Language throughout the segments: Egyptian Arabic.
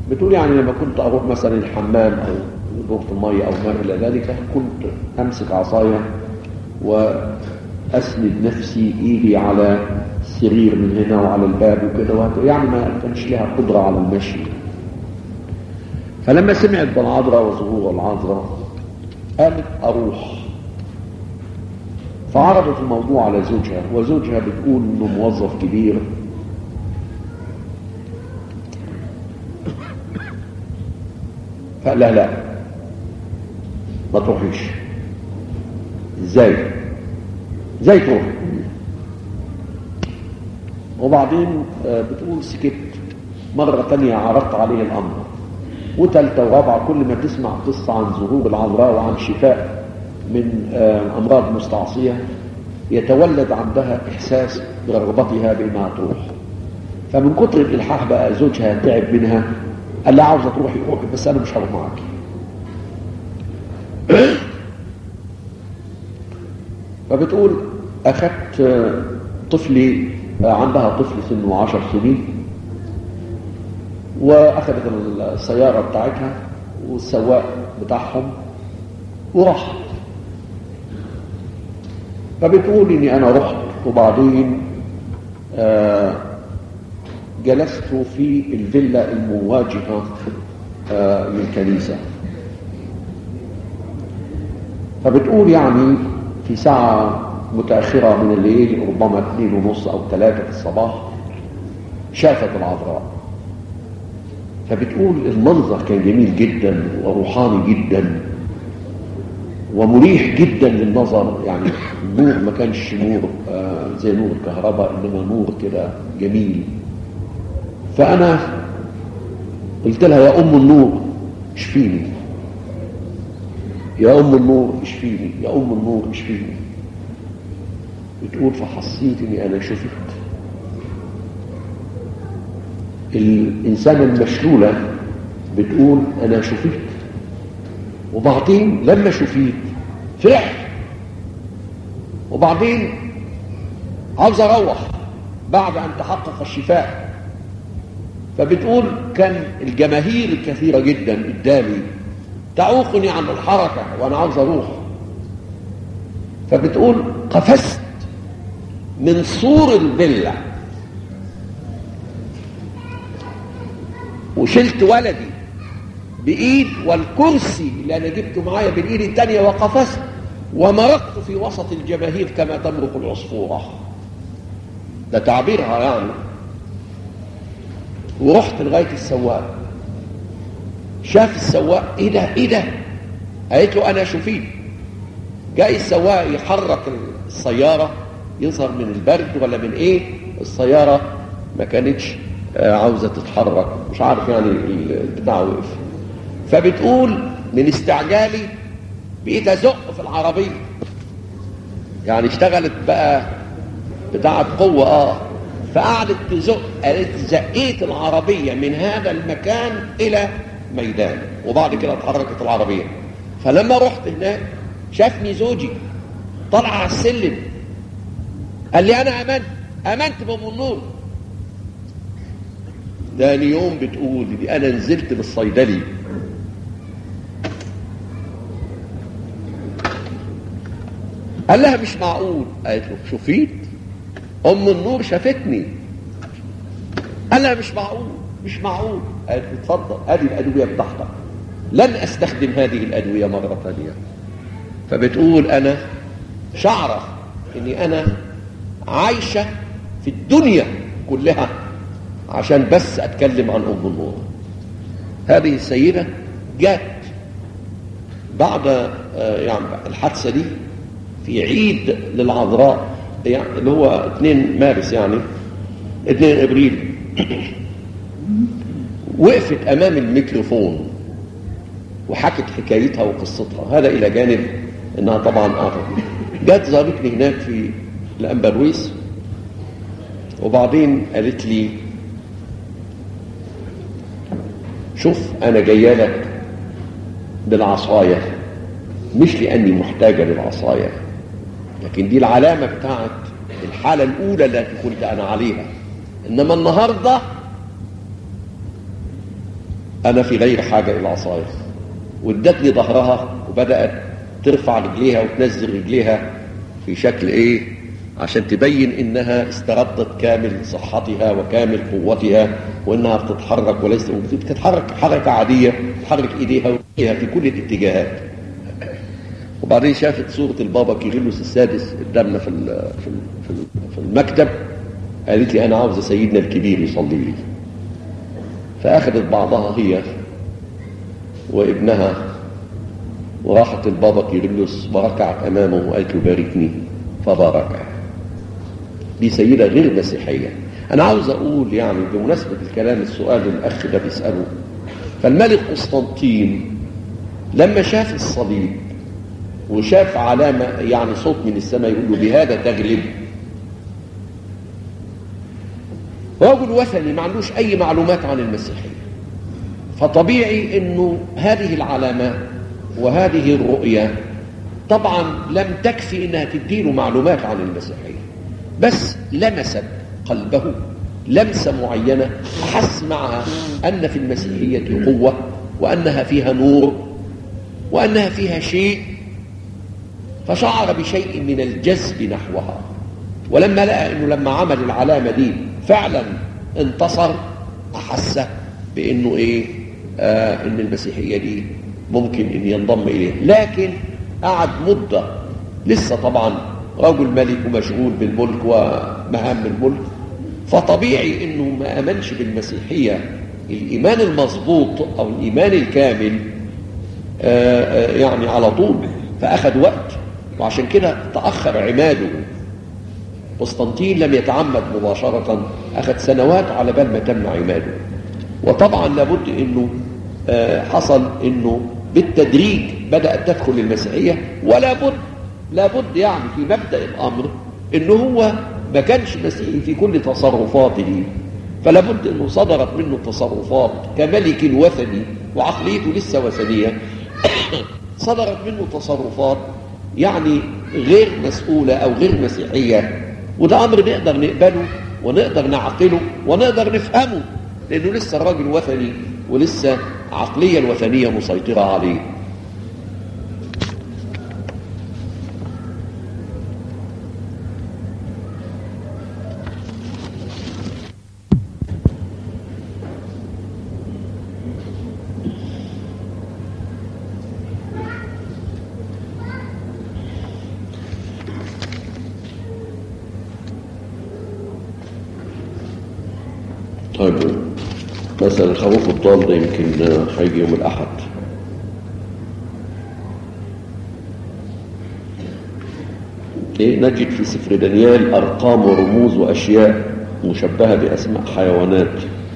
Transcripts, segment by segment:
بتقول يعني لما كنت اروح مثلا الحمام او دورة المية او ما الى ذلك كنت امسك عصاية واسند نفسي ايدي على السرير من هنا وعلى الباب وكده وهكذا يعني ما كانش لها قدرة على المشي فلما سمعت بالعذراء وظهور العذراء قالت اروح فعرضت الموضوع على زوجها وزوجها بتقول انه موظف كبير فقال لا لا ما تروحيش ازاي ازاي تروح وبعدين بتقول سكت مرة تانية عرضت عليه الأمر وتالتة ورابعة كل ما تسمع قصة عن ظهور العذراء وعن شفاء من أمراض مستعصية يتولد عندها إحساس برغبتها بأنها تروح فمن كتر الإلحاح بقى زوجها تعب منها قال لها عاوزة تروحي روحي بس أنا مش هروح معاكي فبتقول أخذت طفلي عندها طفل سنه عشر سنين وأخذت السيارة بتاعتها والسواق بتاعهم وراحت فبتقول اني انا رحت وبعدين آه جلست في الفيلا المواجهة آه للكنيسة فبتقول يعني في ساعة متأخرة من الليل ربما اثنين ونص أو ثلاثة في الصباح شافت العذراء فبتقول المنظر كان جميل جدا وروحاني جدا ومريح جدا للنظر يعني النور ما كانش نور آه زي نور الكهرباء انما نور كده جميل فانا قلت لها يا ام النور اشفيني يا ام النور اشفيني يا ام النور اشفيني بتقول فحسيت اني انا شفت الانسانه المشلوله بتقول انا شفت وبعدين لما شفيت فرحت وبعدين عاوز اروح بعد ان تحقق الشفاء فبتقول كان الجماهير الكثيره جدا قدامي تعوقني عن الحركه وانا عاوز اروح فبتقول قفزت من سور الفيلا وشلت ولدي بايد والكرسي اللي انا جبته معايا بالايد الثانيه وقفزت ومرقت في وسط الجماهير كما تمرق العصفوره ده تعبيرها يعني ورحت لغايه السواق شاف السواق ايه ده ايه ده قالت له انا شفيت جاي السواق يحرك السياره يظهر من البرد ولا من ايه السياره ما كانتش عاوزه تتحرك مش عارف يعني البتاع وقف فبتقول من استعجالي بقيت ازق في العربيه يعني اشتغلت بقى بتاعه قوه اه فقعدت تزق قالت زقيت العربيه من هذا المكان الى ميدان وبعد كده اتحركت العربيه فلما رحت هناك شافني زوجي طلع على السلم قال لي انا امنت امنت بام النور ده يوم بتقول دي انا نزلت بالصيدلي قال لها مش معقول قالت له شوفيت ام النور شافتني قال لها مش معقول مش معقول قالت له اتفضل ادي الادويه بتاعتك لن استخدم هذه الادويه مره ثانيه فبتقول انا شعره اني انا عايشه في الدنيا كلها عشان بس اتكلم عن ام النور هذه السيده جات بعد يعني الحادثه دي في عيد للعذراء يعني اللي هو 2 مارس يعني 2 ابريل وقفت امام الميكروفون وحكت حكايتها وقصتها هذا الى جانب انها طبعا اعطت جت زارتني هناك في الامبرويس وبعدين قالت لي شوف انا جايه لك بالعصايه مش لاني محتاجه للعصايه لكن دي العلامه بتاعت الحاله الاولى التي كنت انا عليها انما النهارده انا في غير حاجه الى عصايه وادتني ظهرها وبدات ترفع رجليها وتنزل رجليها في شكل ايه عشان تبين انها استردت كامل صحتها وكامل قوتها وانها بتتحرك وليس بتتحرك حركه عاديه تحرك ايديها ورجليها في كل الاتجاهات وبعدين شافت صورة البابا كيرلس السادس قدامنا في ال- في ال- في ال- في المكتب قالت لي أنا عاوزة سيدنا الكبير يصلي لي فأخذت بعضها هي وابنها وراحت البابا كيرلس وركعت أمامه وقالت له باركني فباركها دي سيدة غير مسيحية أنا عاوز أقول يعني بمناسبة الكلام السؤال الأخ ده بيسأله فالملك قسطنطين لما شاف الصليب وشاف علامة يعني صوت من السماء يقول له بهذا تغلب رجل وثني ما عندوش أي معلومات عن المسيحية فطبيعي أنه هذه العلامات وهذه الرؤية طبعا لم تكفي أنها تديله معلومات عن المسيحية بس لمست قلبه لمسة معينة أحس معها أن في المسيحية قوة وأنها فيها نور وأنها فيها شيء فشعر بشيء من الجذب نحوها ولما لقى انه لما عمل العلامه دي فعلا انتصر احس بانه ايه آه ان المسيحيه دي ممكن ان ينضم اليها لكن قعد مده لسه طبعا رجل ملك ومشغول بالملك ومهام الملك فطبيعي انه ما امنش بالمسيحيه الايمان المظبوط او الايمان الكامل آه آه يعني على طول فاخذ وقت وعشان كده تأخر عماده قسطنطين لم يتعمد مباشرة أخذ سنوات على بال ما تم عماده وطبعا لابد أنه آه حصل أنه بالتدريج بدأت تدخل المسيحية ولا بد لابد يعني في مبدأ الأمر أنه هو ما كانش مسيحي في كل تصرفاته فلا بد أنه صدرت منه تصرفات كملك وثني وعقليته لسه وثنية صدرت منه تصرفات يعني غير مسؤولة أو غير مسيحية وده أمر نقدر نقبله ونقدر نعقله ونقدر نفهمه لأنه لسه الراجل وثني ولسه عقلية الوثنية مسيطرة عليه طيب مثلا خوف الضال ده يمكن هيجي يوم الأحد إيه نجد في سفر دانيال أرقام ورموز وأشياء مشبهة بأسماء حيوانات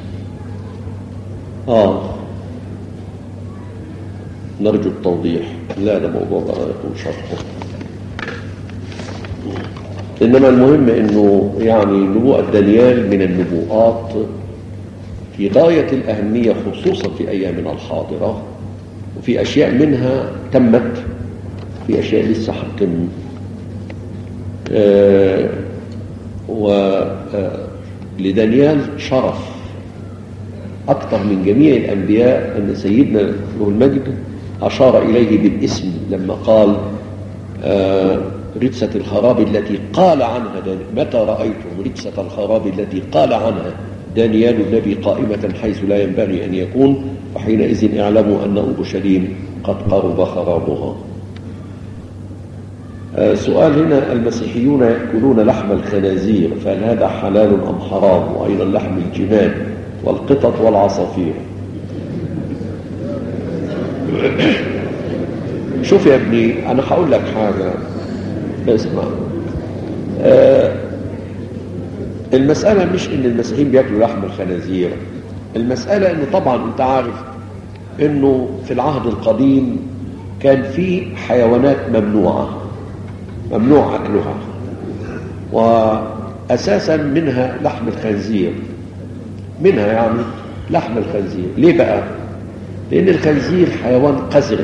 آه نرجو التوضيح لا ده موضوع بقى يكون شرحه إنما المهم إنه يعني نبوءة دانيال من النبوءات في غاية الأهمية خصوصا في أيامنا الحاضرة وفي أشياء منها تمت في أشياء لسه هتتم آه ولدانيال شرف أكثر من جميع الأنبياء أن سيدنا له المجد أشار إليه بالاسم لما قال آه رجسة الخراب التي قال عنها دانيال متى رأيتم رجسة الخراب التي قال عنها دانيال النبي قائمة حيث لا ينبغي أن يكون وحينئذ اعلموا أن أورشليم قد قرب خرابها آه سؤال هنا المسيحيون يأكلون لحم الخنازير فهل هذا حلال أم حرام وأيضا لحم الجمال والقطط والعصافير شوف يا ابني أنا هقول لك حاجة اسمع آه المسألة مش ان المسيحيين بياكلوا لحم الخنازير المسألة انه طبعا انت عارف انه في العهد القديم كان في حيوانات ممنوعة ممنوع أكلها وأساسا منها لحم الخنزير منها يعني لحم الخنزير ليه بقى لأن الخنزير حيوان قذر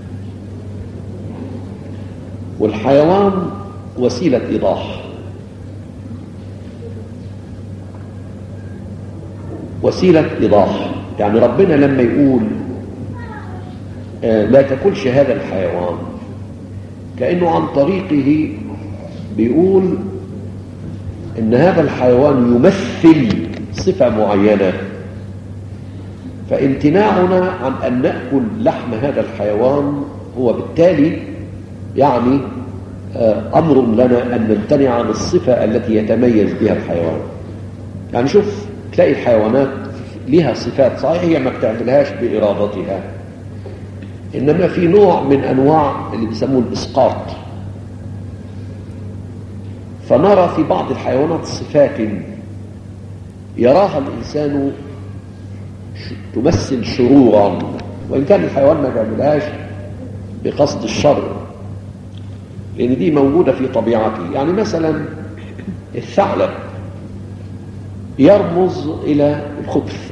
والحيوان وسيلة إيضاح وسيلة إيضاح يعني ربنا لما يقول آه، لا تاكلش هذا الحيوان كأنه عن طريقه بيقول ان هذا الحيوان يمثل صفة معينة فامتناعنا عن أن نأكل لحم هذا الحيوان هو بالتالي يعني آه، أمر لنا أن نمتنع عن الصفة التي يتميز بها الحيوان يعني شوف تلاقي الحيوانات لها صفات صحيح هي ما بتعملهاش بإرادتها إنما في نوع من أنواع اللي بيسموه الإسقاط فنرى في بعض الحيوانات صفات يراها الإنسان ش- تمثل شرورا وإن كان الحيوان ما بيعملهاش بقصد الشر لأن دي موجودة في طبيعته يعني مثلا الثعلب يرمز إلى الخبث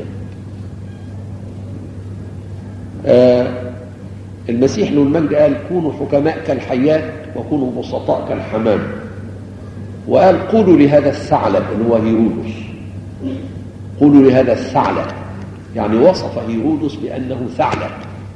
آه المسيح له المجد قال كونوا حكماء كالحيات وكونوا بسطاء كالحمام وقال قولوا لهذا الثعلب اللي هو هيرودس قولوا لهذا الثعلب يعني وصف هيرودس بأنه ثعلب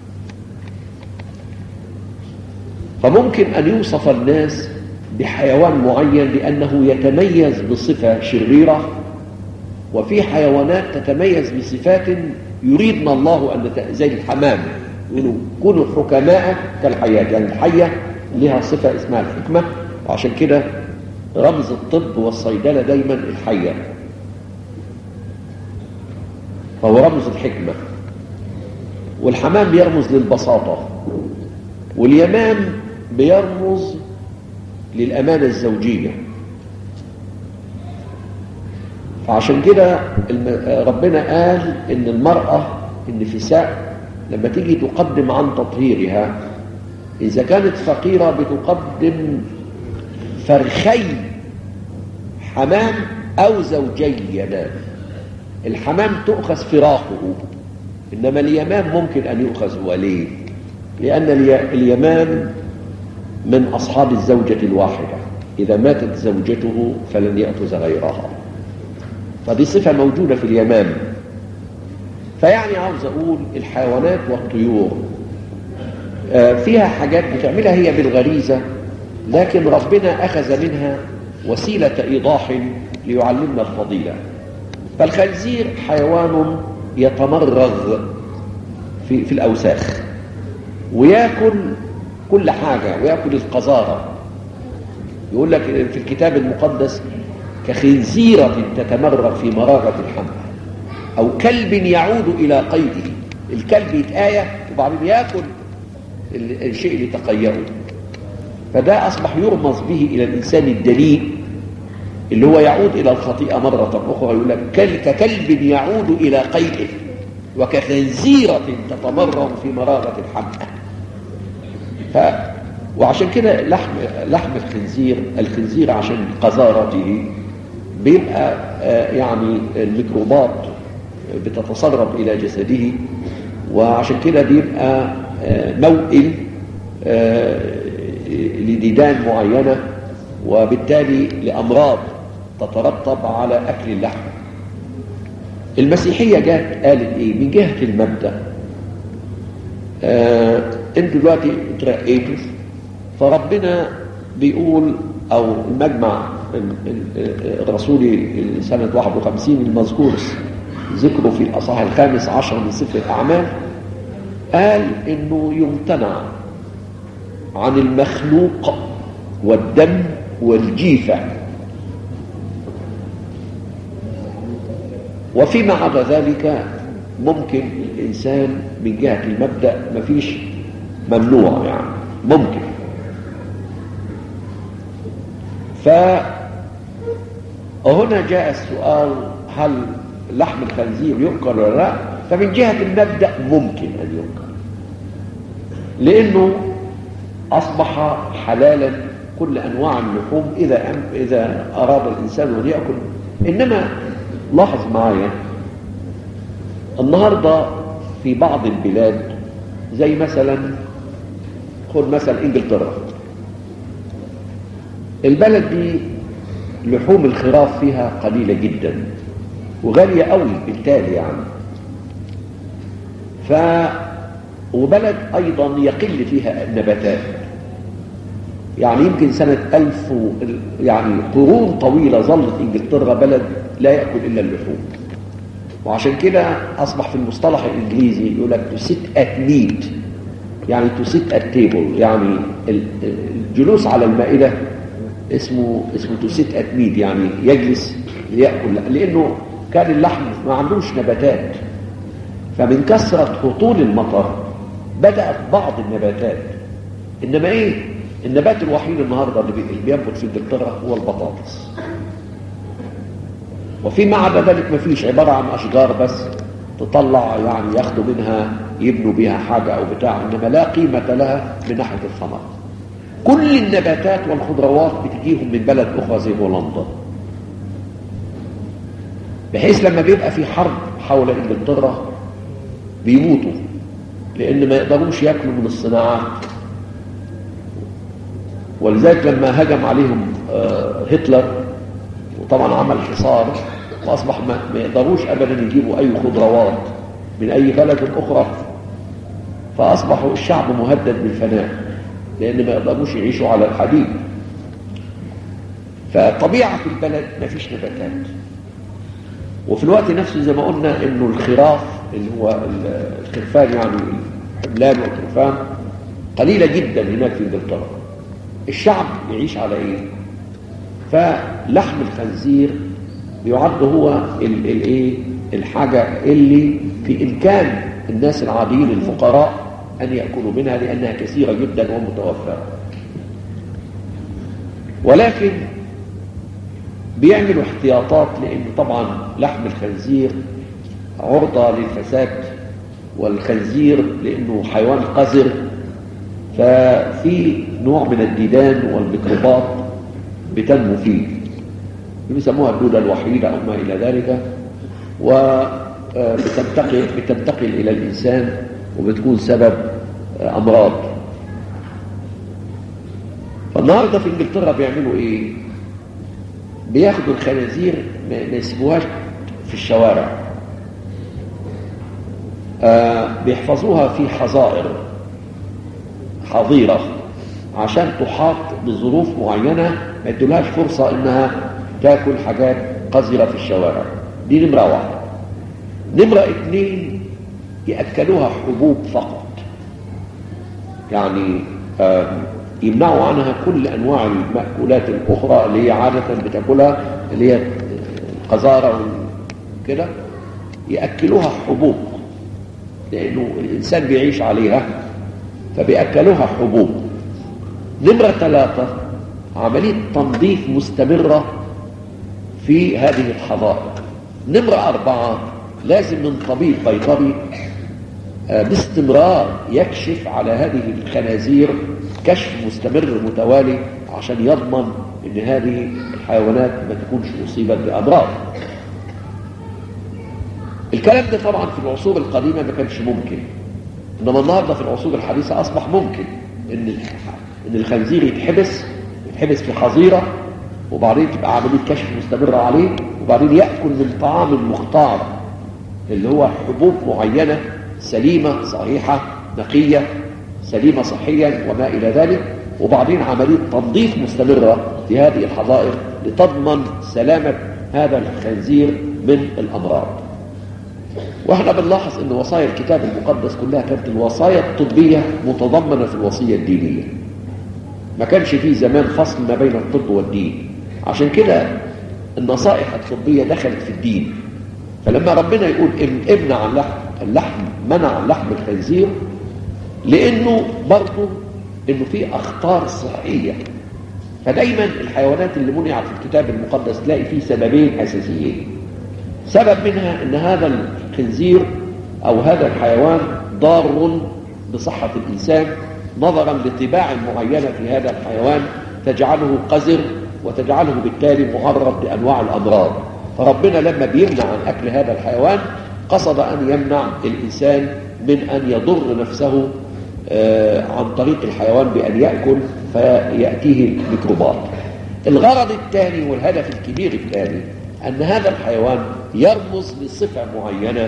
فممكن أن يوصف الناس بحيوان معين لأنه يتميز بصفة شريرة وفي حيوانات تتميز بصفات يريدنا الله أن نت- زي الحمام يقولوا كونوا حكماء كالحياة يعني الحية لها صفة اسمها الحكمة وعشان كده رمز الطب والصيدلة دايما الحية فهو رمز الحكمة والحمام بيرمز للبساطة واليمام بيرمز للأمانة الزوجية فعشان كده الم- ربنا قال إن المرأة النفساء لما تيجي تقدم عن تطهيرها إذا كانت فقيرة بتقدم فرخي حمام أو زوجي يمام الحمام تؤخذ فراخه إنما اليمام ممكن أن يؤخذ وليه لأن الي- اليمام من أصحاب الزوجة الواحدة إذا ماتت زوجته فلن يأخذ غيرها فدي صفة موجودة في اليمام فيعني عاوز أقول الحيوانات والطيور آه، فيها حاجات بتعملها هي بالغريزة لكن ربنا أخذ منها وسيلة إيضاح ليعلمنا الفضيلة فالخنزير حيوان يتمرغ في, في الأوساخ ويأكل كل حاجة ويأكل القذارة يقول لك في الكتاب المقدس كخنزيرة تتمرغ في مراغة الحمل أو كلب يعود إلى قيده الكلب يتآية وبعدين يأكل ال- الشيء اللي تقيأه فده أصبح يرمز به إلى الإنسان الدليل اللي هو يعود إلى الخطيئة مرة أخرى يقول لك كل- ككلب يعود إلى قيده وكخنزيرة تتمرغ في مراغة الحمل ف وعشان كده لحم لحم الخنزير الخنزير عشان قذارته بيبقى آه، يعني الميكروبات بتتسرب الى جسده وعشان كده بيبقى آه، موئل آه، لديدان معينه وبالتالي لامراض تترتب على اكل اللحم المسيحيه جت قالت ايه من جهه المبدا آه، انتوا دلوقتي اترقيتوا فربنا بيقول او المجمع ال- ال- الرسولي سنة 51 المذكور ذكره في الأصحاح الخامس عشر من سفر الأعمال قال إنه يمتنع عن المخلوق والدم والجيفة وفيما عدا ذلك ممكن الإنسان من جهة المبدأ مفيش ممنوع يعني ممكن فهنا جاء السؤال هل لحم الخنزير يؤكل ولا لا فمن جهة المبدأ ممكن أن يؤكل لأنه أصبح حلالا كل أنواع اللحوم إذا أم- إذا أراد الإنسان أن يأكل إنما لاحظ معايا النهاردة في بعض البلاد زي مثلا خد مثلا انجلترا البلد دي لحوم الخراف فيها قليلة جدا وغالية قوي بالتالي يعني ف وبلد أيضا يقل فيها النباتات يعني يمكن سنة ألف و... يعني قرون طويلة ظلت إنجلترا بلد لا يأكل إلا اللحوم وعشان كده أصبح في المصطلح الإنجليزي يقول لك to sit at meat يعني to sit at table يعني الجلوس على المائدة اسمه اسمه to sit at meat يعني يجلس ليأكل لأنه كان اللحم ما عندوش نباتات فمن كثرة هطول المطر بدأت بعض النباتات إنما إيه النبات الوحيد النهاردة اللي بينبت في انجلترا هو البطاطس وفيما عدا ذلك ما فيش عبارة عن أشجار بس تطلع يعني ياخدوا منها يبنوا بها حاجة أو بتاع إنما لا قيمة لها من ناحية الثمر كل النباتات والخضروات بتجيهم من بلد أخرى زي هولندا بحيث لما بيبقى في حرب حول انجلترا بيموتوا لان ما يقدروش ياكلوا من الصناعات ولذلك لما هجم عليهم هتلر وطبعا عمل حصار واصبح ما يقدروش ابدا يجيبوا اي خضروات من اي بلد اخرى فاصبحوا الشعب مهدد بالفناء لان ما يقدروش يعيشوا على الحديد فطبيعه البلد ما فيش نباتات وفي الوقت نفسه زي ما قلنا انه الخراف اللي هو الخرفان يعني الحملان والخرفان قليله جدا هناك في انجلترا الشعب يعيش على ايه فلحم الخنزير بيعد هو الايه الحاجه اللي في امكان الناس العاديين الفقراء ان ياكلوا منها لانها كثيره جدا ومتوفره ولكن بيعملوا احتياطات لأن طبعا لحم الخنزير عرضة للفساد والخنزير لأنه حيوان قذر ففي نوع من الديدان والميكروبات بتنمو فيه بيسموها الدودة الوحيدة أو ما إلى ذلك وبتنتقل بتنتقل إلى الإنسان وبتكون سبب أمراض فالنهارده في انجلترا بيعملوا ايه بياخدوا الخنازير ما يسيبوهاش في الشوارع آه بيحفظوها في حظائر حظيرة عشان تحاط بظروف معينة ما يدولهاش فرصة انها تاكل حاجات قذرة في الشوارع دي نمرة واحدة نمرة اتنين يأكلوها حبوب فقط يعني آه يمنعوا عنها كل انواع المأكولات الاخرى اللي هي عادة بتاكلها اللي هي القذارة وكده يأكلوها حبوب لانه الانسان بيعيش عليها فبيأكلوها حبوب نمرة ثلاثة عملية تنظيف مستمرة في هذه الحظائر نمرة أربعة لازم من طبيب بيطري باستمرار يكشف على هذه الخنازير كشف مستمر متوالي عشان يضمن ان هذه الحيوانات ما تكونش اصيبت بامراض الكلام ده طبعا في العصور القديمه ما كانش ممكن انما النهارده في العصور الحديثه اصبح ممكن ان ان الخنزير يتحبس يتحبس في حظيره وبعدين تبقى عمليه كشف مستمره عليه وبعدين ياكل من طعام مختار اللي هو حبوب معينه سليمه صحيحه نقيه سليمة صحيا وما إلى ذلك وبعدين عملية تنظيف مستمرة في هذه الحظائر لتضمن سلامة هذا الخنزير من الأمراض واحنا بنلاحظ ان وصايا الكتاب المقدس كلها كانت الوصايا الطبية متضمنة في الوصية الدينية ما كانش فيه زمان فصل ما بين الطب والدين عشان كده النصائح الطبية دخلت في الدين فلما ربنا يقول امنع عن لحم اللحم منع عن لحم الخنزير لانه برضه انه في اخطار صحيه فدايما الحيوانات اللي منعت في الكتاب المقدس تلاقي فيه سببين اساسيين سبب منها ان هذا الخنزير او هذا الحيوان ضار بصحه الانسان نظرا لطباع معينه في هذا الحيوان تجعله قذر وتجعله بالتالي معرض لانواع الامراض فربنا لما بيمنع عن اكل هذا الحيوان قصد ان يمنع الانسان من ان يضر نفسه عن طريق الحيوان بأن يأكل فيأتيه الميكروبات الغرض الثاني والهدف الكبير الثاني أن هذا الحيوان يرمز لصفة معينة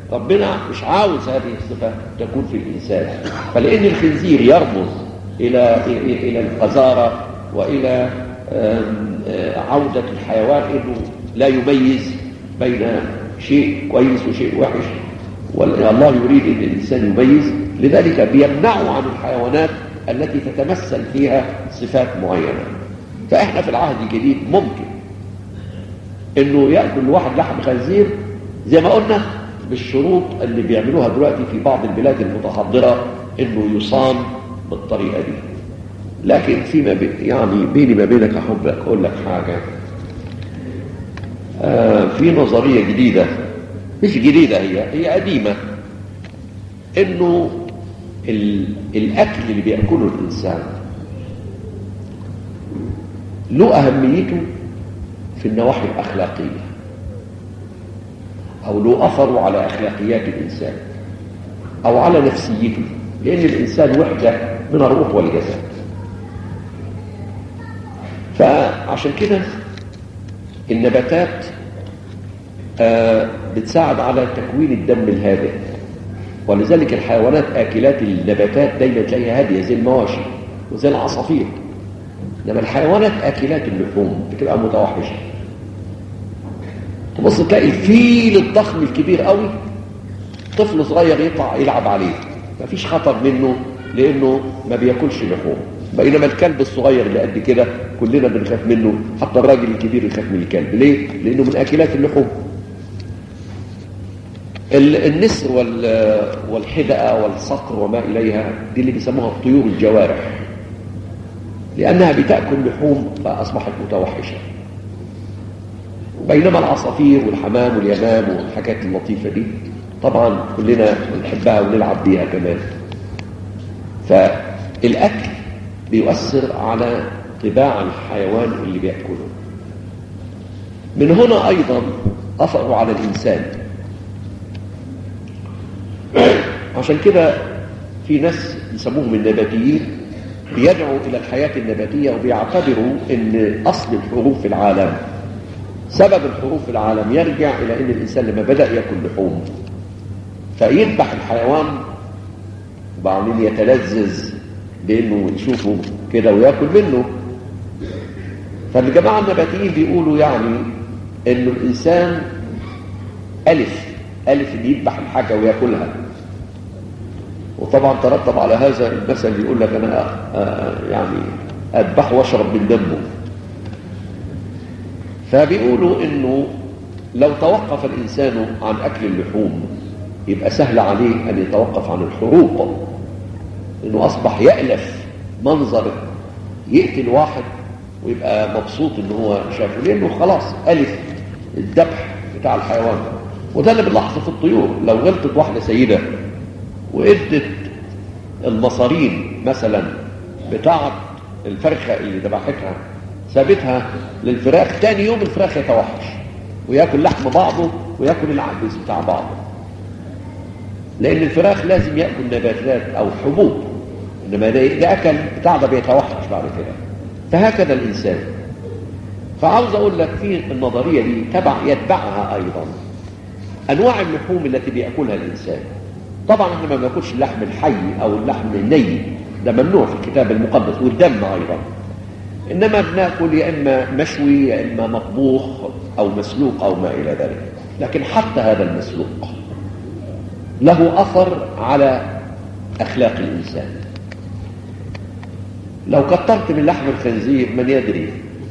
ربنا مش عاوز هذه الصفة تكون في الإنسان فلأن الخنزير يرمز إلى إلى القذارة وإلى عودة الحيوان إنه لا يميز بين شيء كويس وشيء وحش والله يريد أن الإنسان يميز لذلك بيمنعه عن الحيوانات التي تتمثل فيها صفات معينة فإحنا في العهد الجديد ممكن أنه يأكل الواحد لحم خنزير زي ما قلنا بالشروط اللي بيعملوها دلوقتي في بعض البلاد المتحضرة أنه يصام بالطريقة دي لكن فيما بي يعني بيني ما بينك أحب أقول لك حاجة آه في نظرية جديدة مش جديدة هي هي قديمة انه الاكل اللي بياكله الانسان له اهميته في النواحي الاخلاقيه او له اثره على اخلاقيات الانسان او على نفسيته لان الانسان وحده من الروح والجسد فعشان كده النباتات آه بتساعد على تكوين الدم الهادئ ولذلك الحيوانات آكلات النباتات دايما تلاقيها هادية زي المواشي وزي العصافير لما الحيوانات آكلات اللحوم بتبقى متوحشة تبص تلاقي الفيل الضخم الكبير قوي طفل صغير يطلع يلعب عليه مفيش خطر منه لأنه ما بياكلش لحوم بينما الكلب الصغير اللي قد كده كلنا بنخاف منه حتى الراجل الكبير يخاف من الكلب ليه؟ لأنه من آكلات اللحوم النسر والحدقة والصقر وما إليها دي اللي بيسموها الطيور الجوارح لأنها بتأكل لحوم فأصبحت متوحشة بينما العصافير والحمام واليمام والحاجات اللطيفة دي طبعا كلنا بنحبها ونلعب بيها كمان فالأكل بيؤثر على طباع الحيوان اللي بيأكله من هنا أيضا أثروا على الإنسان عشان كده في ناس يسموهم النباتيين بيدعوا إلى الحياة النباتية وبيعتبروا أن أصل الحروب في العالم سبب الحروب في العالم يرجع إلى أن الإنسان لما بدأ يأكل لحوم فيذبح الحيوان وبعدين يتلذذ بأنه يشوفه كده ويأكل منه فالجماعة النباتيين بيقولوا يعني أنه الإنسان ألف ألف اللي يذبح الحاجة ويأكلها وطبعا ترتب على هذا المثل يقول لك أنا يعني أذبح واشرب من دمه فبيقولوا انه لو توقف الانسان عن اكل اللحوم يبقى سهل عليه ان يتوقف عن الحروق انه اصبح يألف منظر يقتل واحد ويبقى مبسوط ان هو شافه لانه خلاص الف الذبح بتاع الحيوان وده اللي بنلاحظه في الطيور لو غلطت واحده سيده وادت المصارين مثلا بتاعه الفرخه اللي ذبحتها سابتها للفراخ تاني يوم الفراخ يتوحش وياكل لحم بعضه وياكل العجز بتاع بعضه لان الفراخ لازم ياكل نباتات او حبوب انما ده اكل بتاع ده بيتوحش بعد كده فهكذا الانسان فعاوز اقول لك في النظريه دي تبع يتبعها ايضا انواع اللحوم التي بياكلها الانسان طبعا احنا ما بناكلش اللحم الحي او اللحم الني ده ممنوع في الكتاب المقدس والدم ايضا انما بناكل يا اما مشوي يا اما مطبوخ او مسلوق او ما الى ذلك لكن حتى هذا المسلوق له اثر على اخلاق الانسان لو كترت من لحم الخنزير من يدري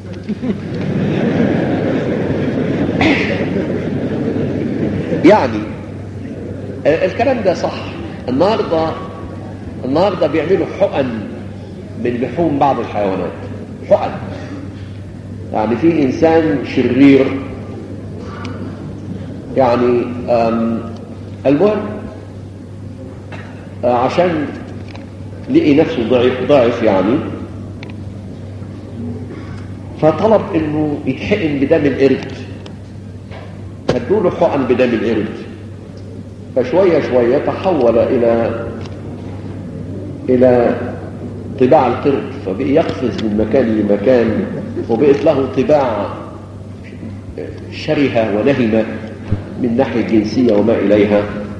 يعني الكلام ده صح النهارده النهارده بيعملوا حقن من لحوم بعض الحيوانات حقن يعني في انسان شرير يعني المهم عشان لقي نفسه ضعيف ضعف يعني فطلب انه يتحقن بدم القرد فادوا له حقن بدم القرد فشويه شويه تحول الى الى طباع القرد فبقي يقفز من مكان لمكان وبقت له طباع شرهة ونهمة من ناحية جنسية وما إليها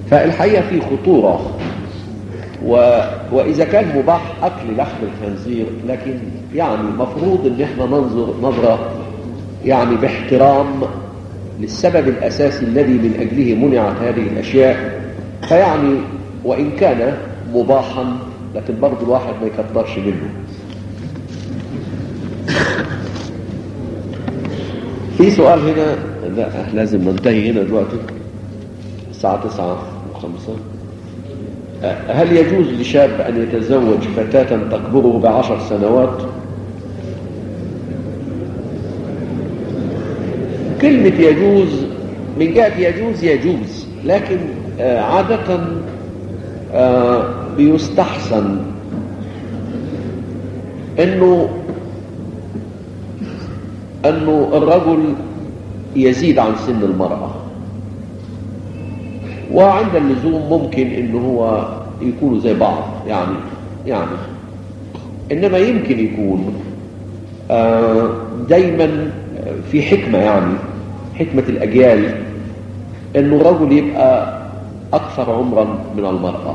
فالحقيقة في خطورة و... وإذا كان مباح أكل لحم الخنزير لكن يعني مفروض إن احنا ننظر نظرة يعني باحترام للسبب الأساسي الذي من أجله منعت هذه الأشياء فيعني وإن كان مباحا لكن برضه الواحد ما يكترش منه في سؤال هنا لا لازم ننتهي هنا دلوقتي الساعة تسعة وخمسة هل يجوز لشاب أن يتزوج فتاة تكبره بعشر سنوات كلمة يجوز من جهة يجوز يجوز لكن عادة بيستحسن انه انه الرجل يزيد عن سن المرأة وعند اللزوم ممكن انه هو يكونوا زي بعض يعني يعني انما يمكن يكون دايما في حكمة يعني حكمة الاجيال انه الرجل يبقى اكثر عمرا من المرأة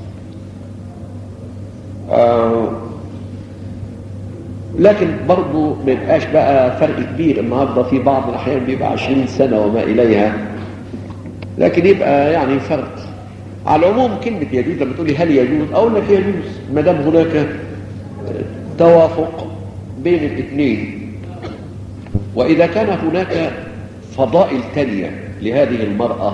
لكن برضه ما يبقاش بقى فرق كبير النهارده في بعض الاحيان بيبقى 20 سنه وما اليها لكن يبقى يعني فرق على العموم كلمه يجوز لما تقولي هل يجوز اقول لك يجوز ما دام هناك توافق بين الاثنين واذا كان هناك فضائل تانية لهذه المراه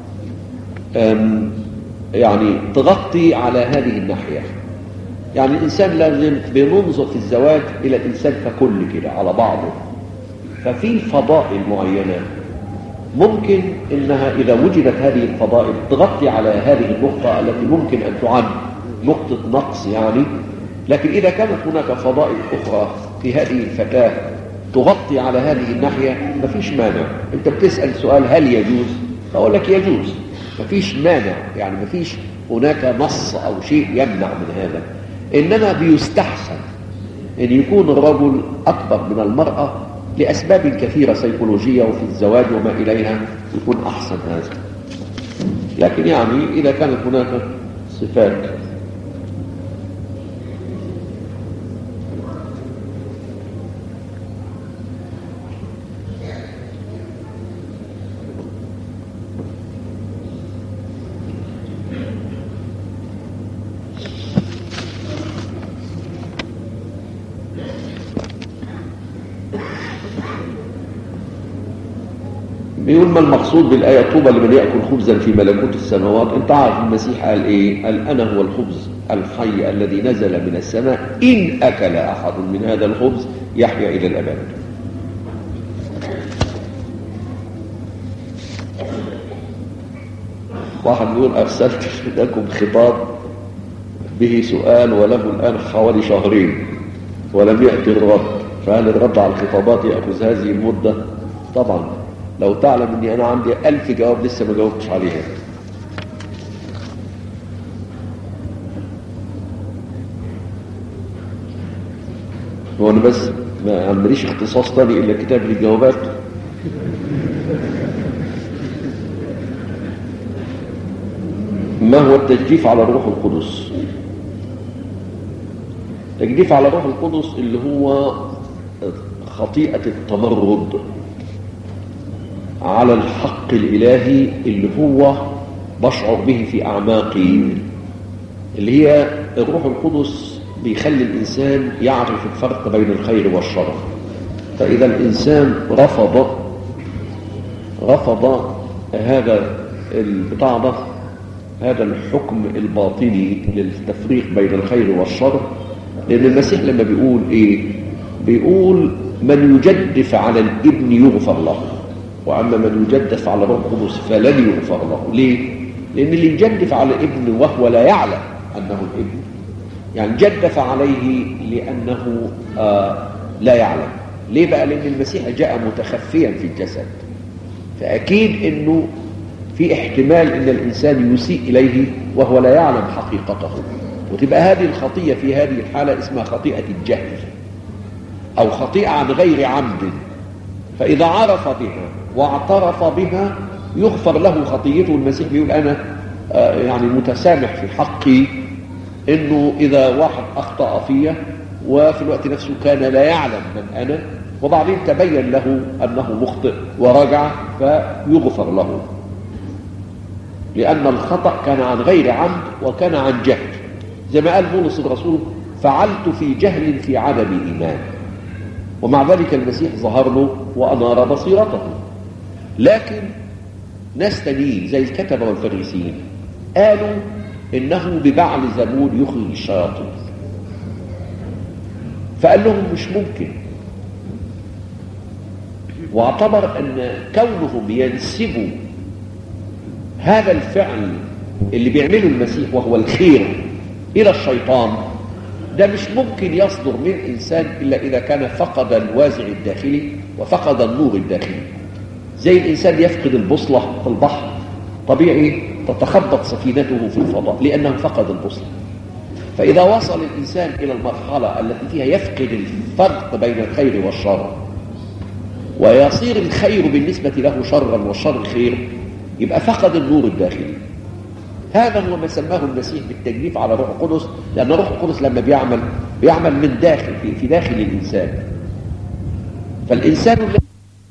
يعني تغطي على هذه الناحيه يعني الإنسان لازم بننظر في الزواج إلى الإنسان ككل كده على بعضه ففي فضائل معينة ممكن إنها إذا وجدت هذه الفضائل تغطي على هذه النقطة التي ممكن أن تعد نقطة نقص يعني لكن إذا كانت هناك فضائل أخرى في هذه الفتاة تغطي على هذه الناحية مفيش مانع أنت بتسأل سؤال هل يجوز أقول لك يجوز مفيش مانع يعني مفيش هناك نص أو شيء يمنع من هذا إنما بيستحسن أن يكون الرجل أكبر من المرأة لأسباب كثيرة سيكولوجية وفي الزواج وما إليها يكون أحسن هذا لكن يعني إذا كانت هناك صفات بيقول ما المقصود بالآية طوبى لمن يأكل خبزا في ملكوت السماوات انت عارف المسيح قال ايه قال أنا هو الخبز الحي الذي نزل من السماء إن أكل أحد من هذا الخبز يحيا إلى الأبد واحد بيقول أرسلت لكم خطاب به سؤال وله الآن حوالي شهرين ولم يأتي الرد فهل الرد على الخطابات يأخذ هذه المدة طبعا لو تعلم اني انا عندي ألف جواب لسه ما جاوبتش عليها هو انا بس ما عمليش اختصاص تاني الا كتاب الجوابات ما هو التجديف على الروح القدس التجديف على الروح القدس اللي هو خطيئة التمرد على الحق الإلهي اللي هو بشعر به في أعماقي اللي هي الروح القدس بيخلي الإنسان يعرف الفرق بين الخير والشر فإذا الإنسان رفض رفض هذا البتاع ده هذا الحكم الباطني للتفريق بين الخير والشر لأن المسيح لما بيقول إيه بيقول من يجدف على الابن يغفر له وأما من يجدف على روح القدس فلن يغفر له ليه؟ لأن اللي يجدف على ابن وهو لا يعلم أنه الابن يعني جدف عليه لأنه آه لا يعلم ليه بقى؟ لأن المسيح جاء متخفيا في الجسد فأكيد أنه في احتمال أن الإنسان يسيء إليه وهو لا يعلم حقيقته وتبقى هذه الخطية في هذه الحالة اسمها خطيئة الجهل أو خطيئة عن غير عمد فإذا عرف بها واعترف بها يغفر له خطيته المسيح بيقول أنا يعني متسامح في حقي انه اذا واحد اخطا فيا وفي الوقت نفسه كان لا يعلم من انا وبعدين تبين له انه مخطئ ورجع فيغفر له لان الخطا كان عن غير عمد وكان عن جهل زي ما قال بولس الرسول فعلت في جهل في عدم ايمان ومع ذلك المسيح ظهر له وانار بصيرته لكن ناس تانيين زي الكتبه والفريسيين قالوا انه ببعل زبون يخرج الشياطين فقال لهم مش ممكن واعتبر ان كونهم ينسبوا هذا الفعل اللي بيعمله المسيح وهو الخير الى الشيطان ده مش ممكن يصدر من انسان الا اذا كان فقد الوازع الداخلي وفقد النور الداخلي زي الانسان يفقد البوصله في البحر طبيعي تتخبط سفينته في الفضاء لانه فقد البوصله فاذا وصل الانسان الى المرحله التي فيها يفقد الفرق بين الخير والشر ويصير الخير بالنسبه له شرا والشر خير يبقى فقد النور الداخلي هذا هو ما سماه المسيح بالتجريف على روح القدس لأن روح القدس لما بيعمل بيعمل من داخل في, في داخل الإنسان فالإنسان الذي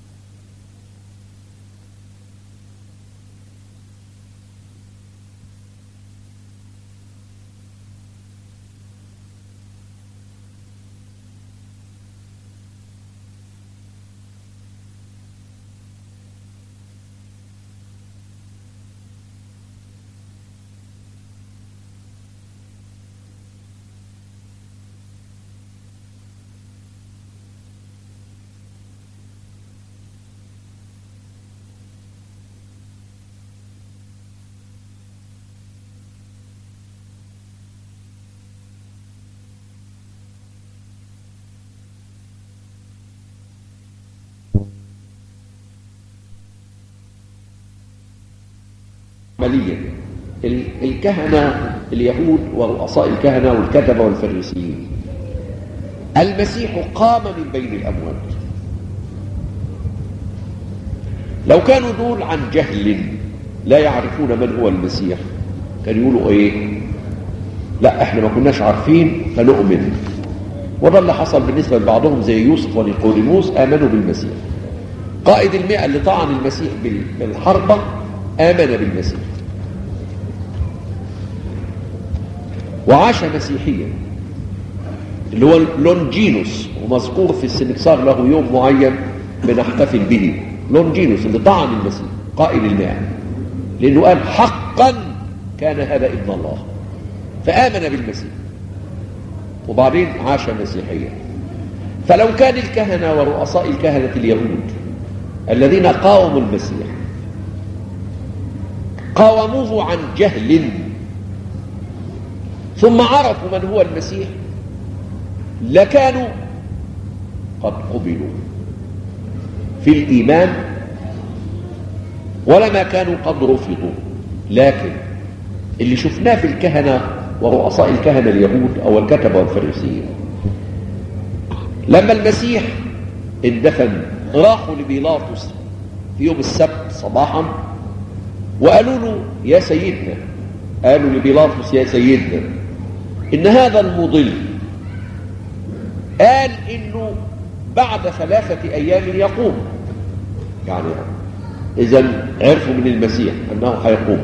عمليا الكهنة اليهود ورؤساء الكهنة والكتبة والفريسيين المسيح قام من بين الأموات لو كانوا دول عن جهل لا يعرفون من هو المسيح كانوا يقولوا ايه لا احنا ما كناش عارفين فنؤمن وده اللي حصل بالنسبة لبعضهم زي يوسف ونيقوديموس آمنوا بالمسيح قائد المئة اللي طعن المسيح بالحربة آمن بالمسيح وعاش مسيحيا اللي هو لونجينوس ومذكور في السنكسار له يوم معين بنحتفل به لونجينوس اللي طعن المسيح قائد المئة لأنه قال حقا كان هذا ابن الله فآمن بالمسيح وبعدين عاش مسيحيا فلو كان الكهنة ورؤساء الكهنة اليهود الذين قاوموا المسيح قاوموه عن جهل ثم عرفوا من هو المسيح لكانوا قد قبلوا في الإيمان ولما كانوا قد رفضوا لكن اللي شفناه في الكهنة ورؤساء الكهنة اليهود أو الكتبة والفريسيين لما المسيح اندفن راحوا لبيلاطس في يوم السبت صباحا وقالوا له يا سيدنا قالوا لبيلاطس يا سيدنا إن هذا المضل قال إنه بعد ثلاثة أيام يقوم يعني إذا عرفوا من المسيح أنه هيقوم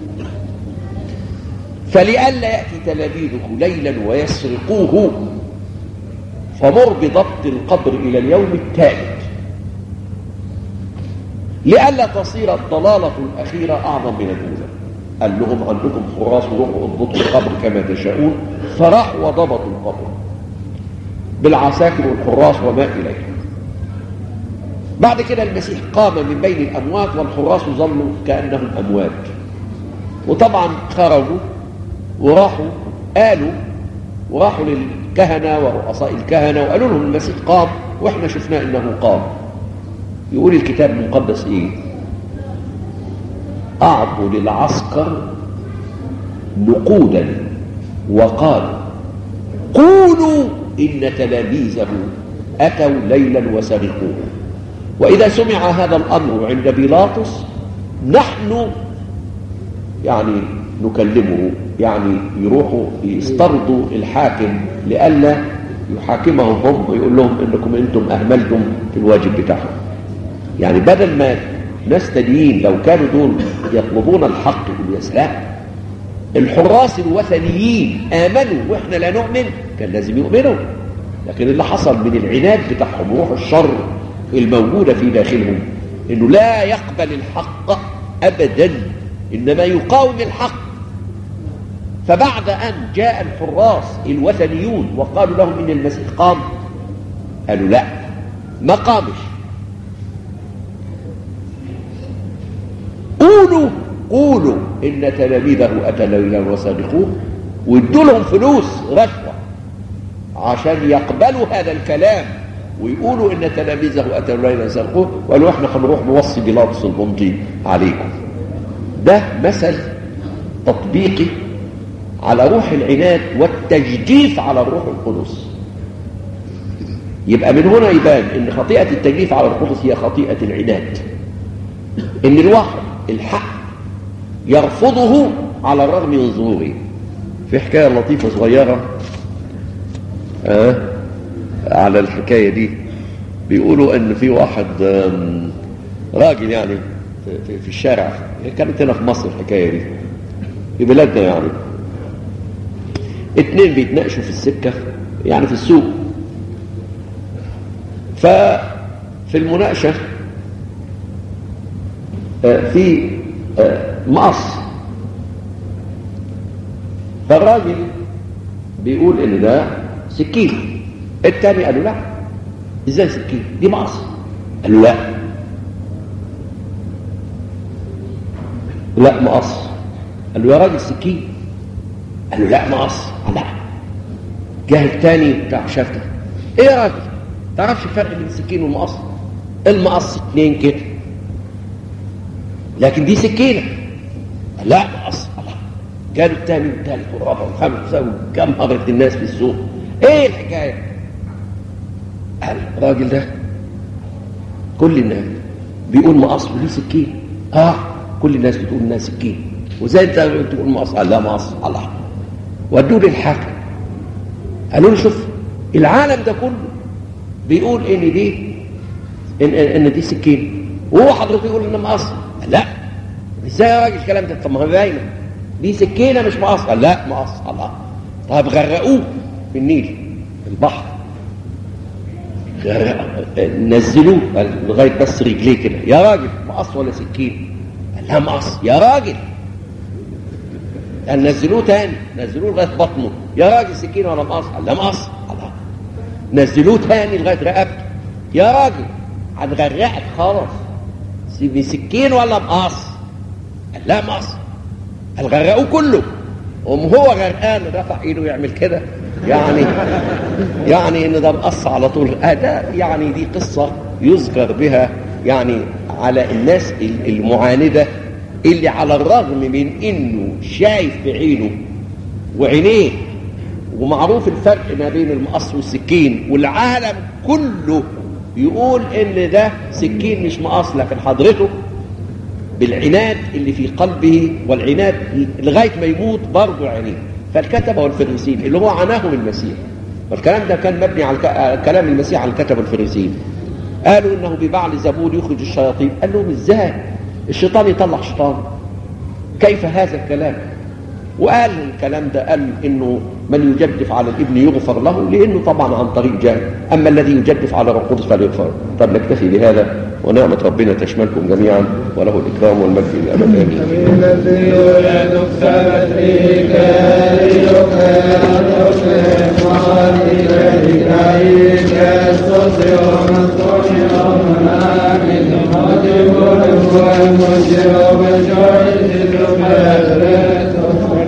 فلئلا يأتي تلاميذه ليلا ويسرقوه فمر بضبط القبر إلى اليوم الثالث لئلا تصير الضلالة الأخيرة أعظم من الأولى قال لهم عندكم حراس وروحوا اضبطوا القبر كما تشاءون فراحوا وضبطوا القبر بالعساكر والحراس وما إليه بعد كده المسيح قام من بين الأموات والحراس ظلوا كأنهم أموات وطبعا خرجوا وراحوا قالوا وراحوا للكهنة ورؤساء الكهنة وقالوا لهم المسيح قام واحنا شفناه انه قام يقول الكتاب المقدس ايه اعطوا للعسكر نقودا وقالوا قولوا ان تلاميذه اتوا ليلا وسرقوه واذا سمع هذا الامر عند بيلاطس نحن يعني نكلمه يعني يروحوا يسترضوا الحاكم لئلا يحاكمهم هم ويقول لهم انكم انتم اهملتم في الواجب بتاعهم يعني بدل ما ناس تانيين لو كانوا دول يطلبون الحق يقولوا يا سلام الحراس الوثنيين امنوا واحنا لا نؤمن كان لازم يؤمنوا لكن اللي حصل من العناد بتاعهم وروح الشر الموجوده في داخلهم انه لا يقبل الحق ابدا انما يقاوم الحق فبعد أن جاء الحراس الوثنيون وقالوا لهم إن المسيح قام قالوا لا ما قامش قولوا قولوا إن تلاميذه أتى ليلا وصادقوه وادوا لهم فلوس رشوة عشان يقبلوا هذا الكلام ويقولوا إن تلاميذه أتى ليلا وصادقوه وقالوا إحنا هنروح نوصي بيلاطس البنطي عليكم ده مثل تطبيقي على روح العناد والتجديف على الروح القدس يبقى من هنا يبان ان خطيئة التجديف على القدس هي خطيئة العناد ان الواحد الحق يرفضه على الرغم من ظهوره في حكاية لطيفة صغيرة آه على الحكاية دي بيقولوا ان في واحد راجل يعني في, في الشارع كانت هنا في مصر الحكاية دي في بلادنا يعني اتنين بيتناقشوا في السكة يعني في السوق ففي المناقشة في مقص فالراجل بيقول ان ده سكين التاني قال له لا ازاي سكين دي مقص قال له لا لا مقص قال له يا راجل سكين قال له لا مقص لا جه التاني بتاع شافته ايه يا راجل تعرفش الفرق بين السكين والمقص المقص اتنين كده لكن دي سكينه لا مقص الله جاله التاني والتالت والرابع والخامس وجمهرت الناس في السوق ايه الحكايه قال الراجل ده كل الناس بيقول مقص وليه سكين اه كل الناس بتقول انها سكين وزي انت تقول مقص قال لا مقص الله ودوه للحاكم قالوا له شوف العالم ده كله بيقول ان دي ان, إن دي سكين وهو حضرتك يقول ان مقص لا ازاي يا راجل الكلام ده طب ما هو باينه دي سكينه مش مقص قال لا مقص الله طب غرقوه في النيل في البحر نزلوه لغايه بس رجليه كده يا راجل مقص ولا سكين قال لا مقص يا راجل قال نزلوه تاني نزلوه لغايه بطنه يا راجل سكين ولا مقص قال لا مقص الله نزلوه تاني لغايه رقبته يا راجل هتغرقك خلاص بسكين ولا مقص قال لا مقص قال غرقوه كله قام هو غرقان رفع ايده يعمل كده يعني يعني ان ده مقص على طول آه ده يعني دي قصه يذكر بها يعني على الناس المعانده اللي على الرغم من انه شايف بعينه وعينيه ومعروف الفرق ما بين المقص والسكين والعالم كله يقول ان ده سكين مش مقص لكن حضرته بالعناد اللي في قلبه والعناد لغايه ما يموت برضه عينيه فالكتبه والفريسيين اللي هو عناهم المسيح والكلام ده كان مبني على كلام المسيح على الكتبه والفريسيين قالوا انه ببعل زبون يخرج الشياطين قال لهم ازاي الشيطان يطلع شيطان كيف هذا الكلام وقال الكلام ده قال انه من يجدف على الابن يغفر له لانه طبعا عن طريق جاه اما الذي يجدف على الروح القدس فلا يغفر طب نكتفي بهذا ونعمة ربنا تشملكم جميعا وله الإكرام والمجد للأبد آمين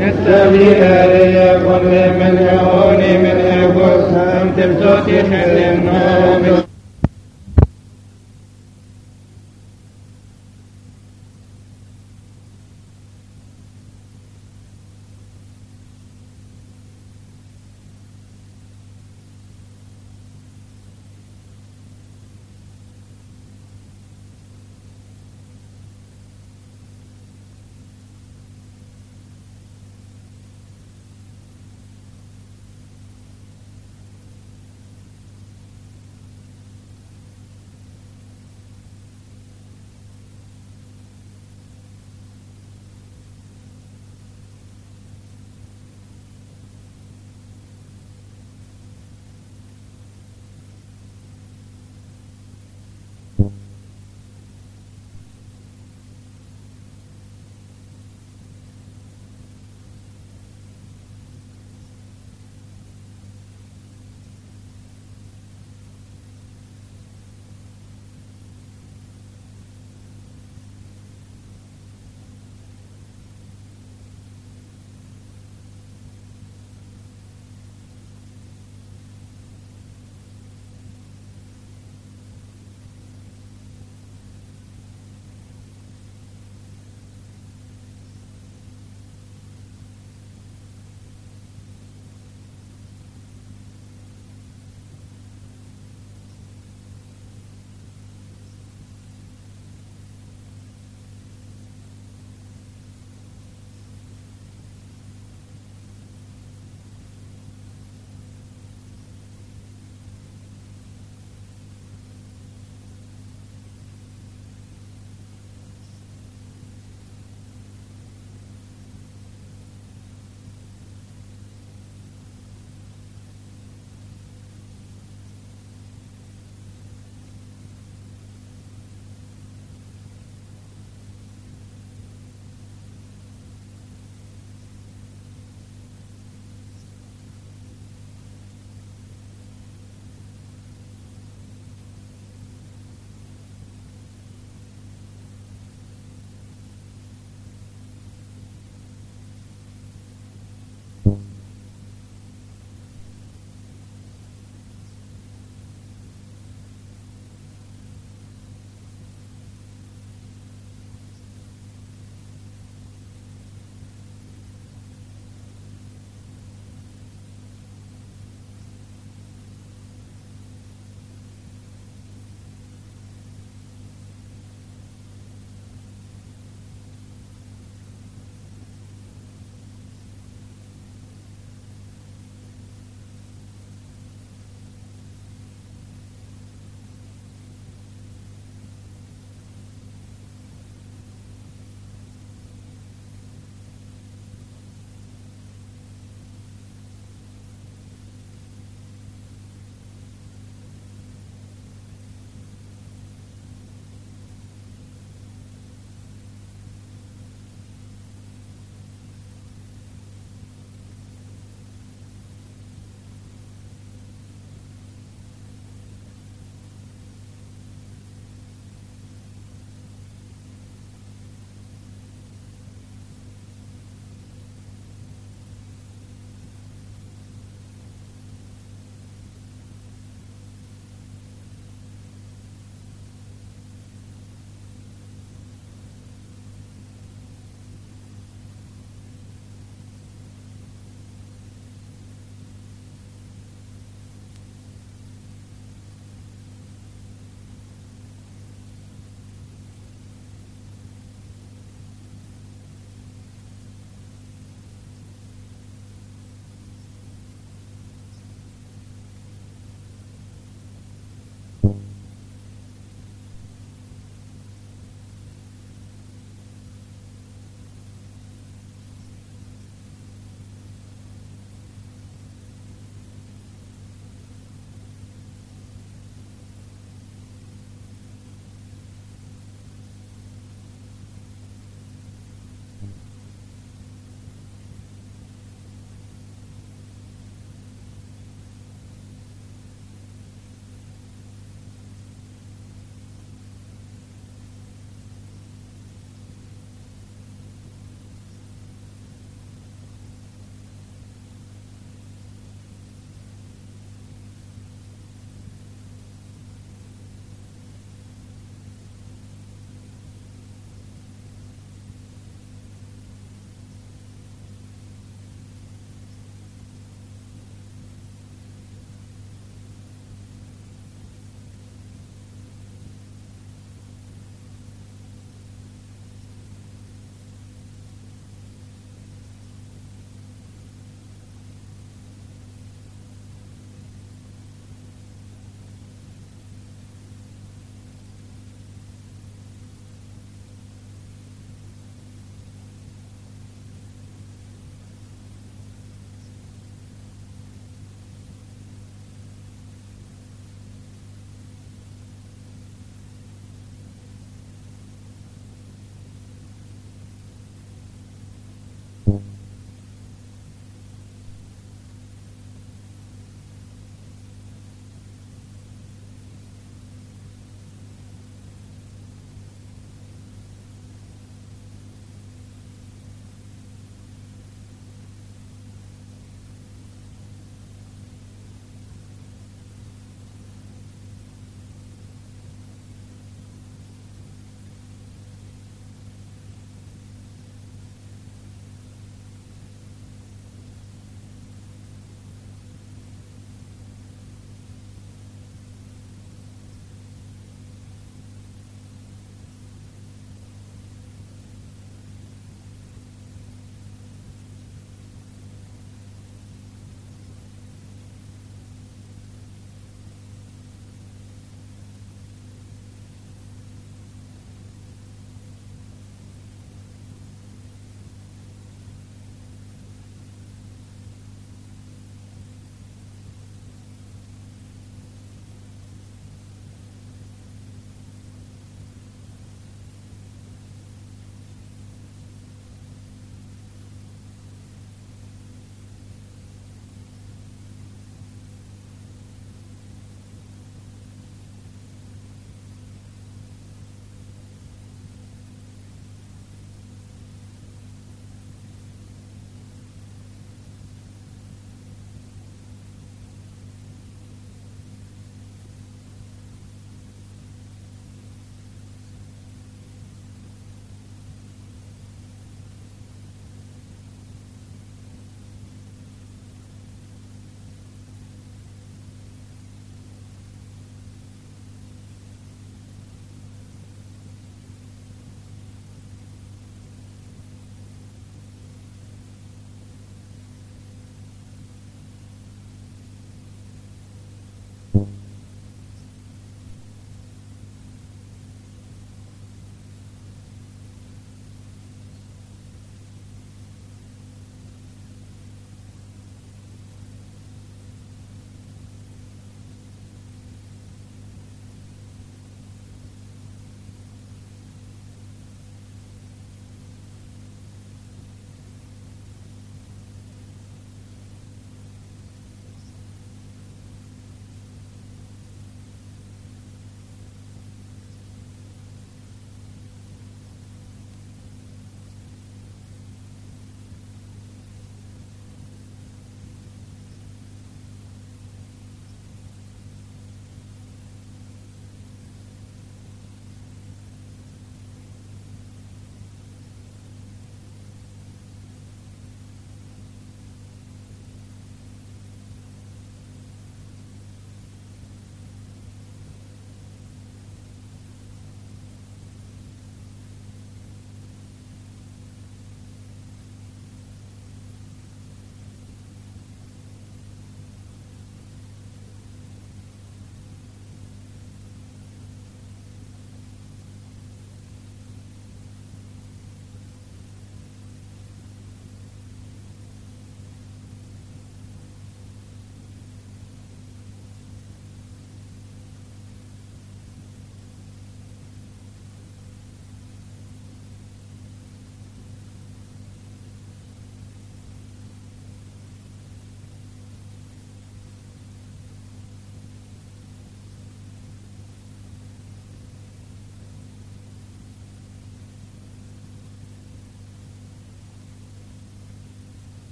والنتبه ليكن من يعوني من يقول أنت بتوتي خلي